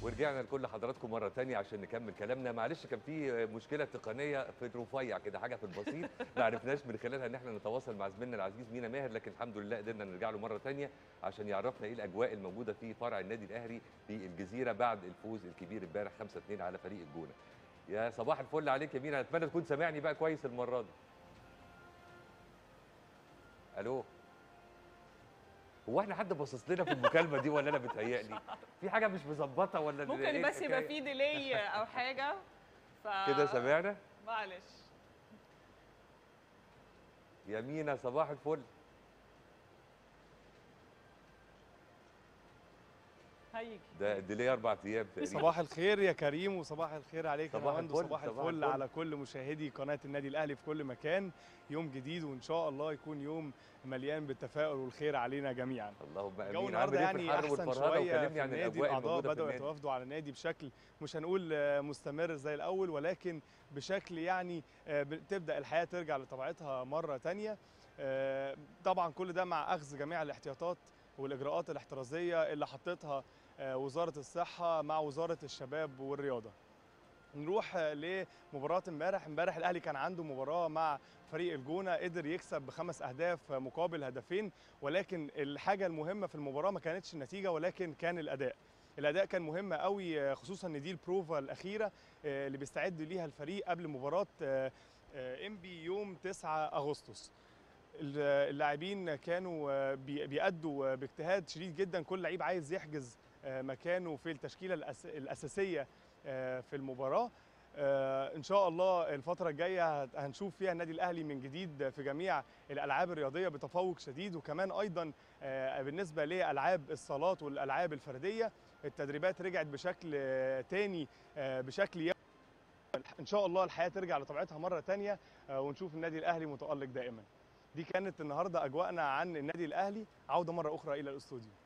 ورجعنا لكل حضراتكم مره تانية عشان نكمل كلامنا معلش كان في مشكله تقنيه في الرفيع كده حاجه في البسيط ما عرفناش من خلالها ان احنا نتواصل مع زميلنا العزيز مينا ماهر لكن الحمد لله قدرنا نرجع له مره تانية عشان يعرفنا ايه الاجواء الموجوده في فرع النادي الاهلي في الجزيره بعد الفوز الكبير امبارح 5 2 على فريق الجونه يا صباح الفل عليك يا مينا اتمنى تكون سامعني بقى كويس المره دي الو هو احنا حد باصص لنا في المكالمه دي ولا انا بتهيألي في حاجه مش مظبطه ولا إيه ممكن بس يبقى الحكاية؟ في ديلي او حاجه ف كده سمعنا معلش يا مينا صباح الفل هيجي ده ديلي اربع ايام تقريبا صباح الخير يا كريم وصباح الخير عليك يا صباح مهند الفل، وصباح صباح الفل الفل. على كل مشاهدي قناه النادي الاهلي في كل مكان يوم جديد وان شاء الله يكون يوم مليان بالتفاؤل والخير علينا جميعا اللهم الجو امين عامل النهارده ايه في يعني الحر احسن والفرهده شويه وكلمني في عن النادي الاجواء الاعضاء الموجوده في بداوا النادي يتوافدوا على النادي بشكل مش هنقول آه، مستمر زي الاول ولكن بشكل يعني آه، بتبدا الحياه ترجع لطبيعتها مره تانية آه، طبعا كل ده مع اخذ جميع الاحتياطات والاجراءات الاحترازيه اللي حطتها آه، وزاره الصحه مع وزاره الشباب والرياضه نروح آه، لمباراة امبارح امبارح الاهلي كان عنده مباراة مع فريق الجونة قدر يكسب بخمس اهداف آه، مقابل هدفين ولكن الحاجة المهمة في المباراة ما كانتش النتيجة ولكن كان الاداء الاداء كان مهم قوي آه، خصوصا ان دي البروفا الاخيرة آه، اللي بيستعد ليها الفريق قبل مباراة آه، آه، انبي يوم 9 اغسطس اللاعبين كانوا آه، بي- بيأدوا آه، باجتهاد شديد جدا كل لعيب عايز يحجز آه، مكانه في التشكيله الأس- الاساسيه آه، في المباراه آه، ان شاء الله الفتره الجايه هت- هنشوف فيها النادي الاهلي من جديد في جميع الالعاب الرياضيه بتفوق شديد وكمان ايضا آه، بالنسبه لالعاب الصالات والالعاب الفرديه التدريبات رجعت بشكل آه، تاني آه، بشكل يومي ان شاء الله الحياه ترجع لطبيعتها مره تانية آه، ونشوف النادي الاهلي متالق دائما دي كانت النهارده اجواءنا عن النادي الاهلي عوده مره اخرى الى الاستوديو